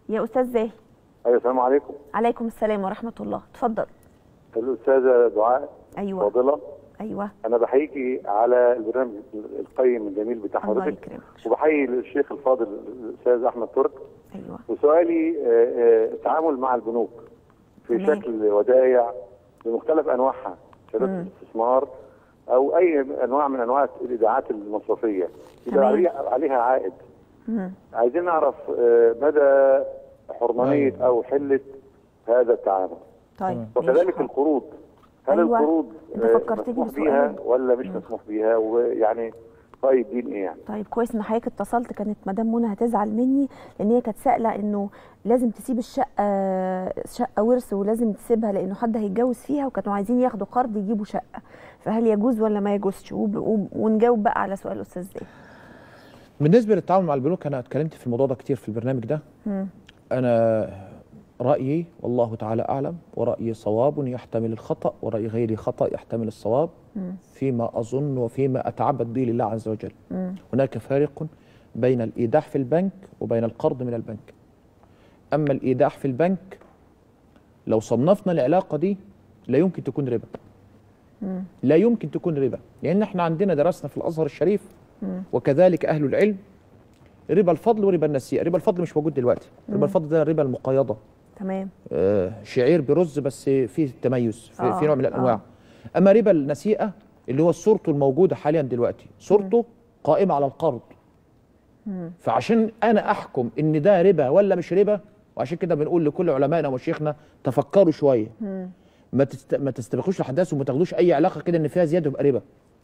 يا استاذ زاهي ايوه السلام عليكم عليكم السلام ورحمه الله اتفضل الاستاذه دعاء ايوه فاضله ايوه انا بحييكي على البرنامج القيم الجميل بتاع الله حضرتك يكرمك وبحيي الشيخ الفاضل الاستاذ احمد ترك ايوه وسؤالي آه، آه، التعامل مع البنوك في تمام. شكل ودائع بمختلف انواعها شهادات الاستثمار او اي انواع من انواع الايداعات المصرفيه يبقى تمام. عليها عليها عائد مم. عايزين نعرف آه، مدى حرمانيه أيوة. او حله هذا التعامل طيب وكذلك ماشي. القروض هل أيوة. القروض أنت آه، فكرتني مسموح بسؤال. بيها ولا مش مسموح بيها ويعني راي الدين ايه يعني طيب كويس ان حضرتك اتصلت كانت مدام منى هتزعل مني لان هي كانت سائله انه لازم تسيب الشقه شقه ورث ولازم تسيبها لانه حد هيتجوز فيها وكانوا عايزين ياخدوا قرض يجيبوا شقه فهل يجوز ولا ما يجوزش وب- وب- ونجاوب بقى على سؤال الاستاذ زاهي بالنسبه للتعامل مع البنوك انا اتكلمت في الموضوع ده كتير في البرنامج ده مم. انا رايي والله تعالى اعلم ورايي صواب يحتمل الخطا وراي غيري خطا يحتمل الصواب فيما اظن وفيما اتعبد به لله عز وجل مم. هناك فارق بين الايداع في البنك وبين القرض من البنك اما الايداع في البنك لو صنفنا العلاقه دي لا يمكن تكون ربا لا يمكن تكون ربا لان احنا عندنا درسنا في الازهر الشريف وكذلك اهل العلم ربا الفضل وربا النسيئه ربا الفضل مش موجود دلوقتي ربا الفضل ده ربا المقايضه تمام آه، شعير برز بس فيه تميز في, آه، في نوع من آه. الانواع اما ربا النسيئه اللي هو صورته الموجوده حاليا دلوقتي صورته قائمه على القرض فعشان انا احكم ان ده ربا ولا مش ربا وعشان كده بنقول لكل علمائنا ومشايخنا تفكروا شويه ما تست... ما تستبقوش الاحداث وما تاخدوش اي علاقه كده ان فيها زياده يبقى ربا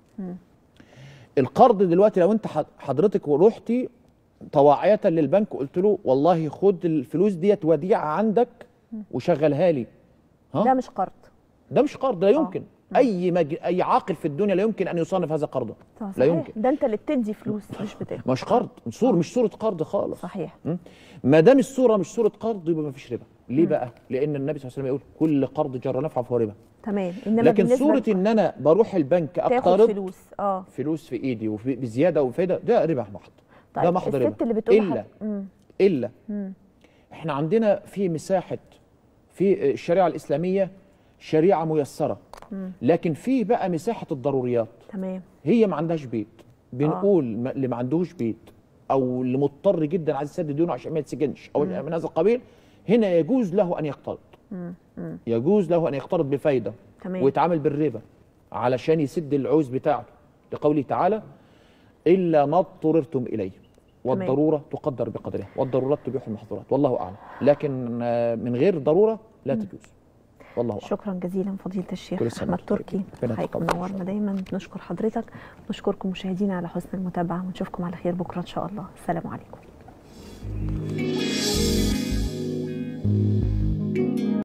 القرض دلوقتي لو انت ح- حضرتك ورحتي طواعية للبنك وقلت له والله خد الفلوس ديت وديعة عندك وشغلها لي ها ده مش قرض ده مش قرض لا يمكن اي مج... اي عاقل في الدنيا لا يمكن ان يصنف هذا قرضا صح- لا صحيح. يمكن ده انت اللي بتدي فلوس مش بتاخد مش قرض صور مش صورة قرض خالص صحيح م? ما دام الصورة مش صورة قرض يبقى ما فيش ربا ليه بقى لان النبي صلى الله عليه وسلم يقول كل قرض جر نفعه فهو ربا تمام انما لكن بالنسبة صورة لك- ان انا بروح البنك تاخد اقترض فلوس اه فلوس في ايدي وفي بزياده وفايده ده ربا محض طيب ده محض ربا الست اللي بتقول الا حد- مم. الا احنا عندنا في مساحه في الشريعه الاسلاميه شريعه ميسره لكن في بقى مساحه الضروريات تمام هي ما عندهاش بيت بنقول ما- اللي ما عندهوش بيت او اللي مضطر جدا عايز يسدد ديونه عشان ما يتسجنش او من هذا القبيل هنا يجوز له ان يقترض يجوز له ان يقترض بفايده تمام. ويتعامل بالربا علشان يسد العوز بتاعه لقوله تعالى الا ما اضطررتم اليه والضروره تقدر بقدرها والضرورات تبيح المحظورات والله اعلم لكن آه، من غير ضروره لا تجوز والله اعلم شكرا جزيلا فضيله الشيخ كل سنة احمد وأنتم تركي طيبين. ربنا حضرتك يتقبل. منورنا دايما نشكر حضرتك نشكركم مشاهدينا على حسن المتابعه ونشوفكم على خير بكره ان شاء الله السلام عليكم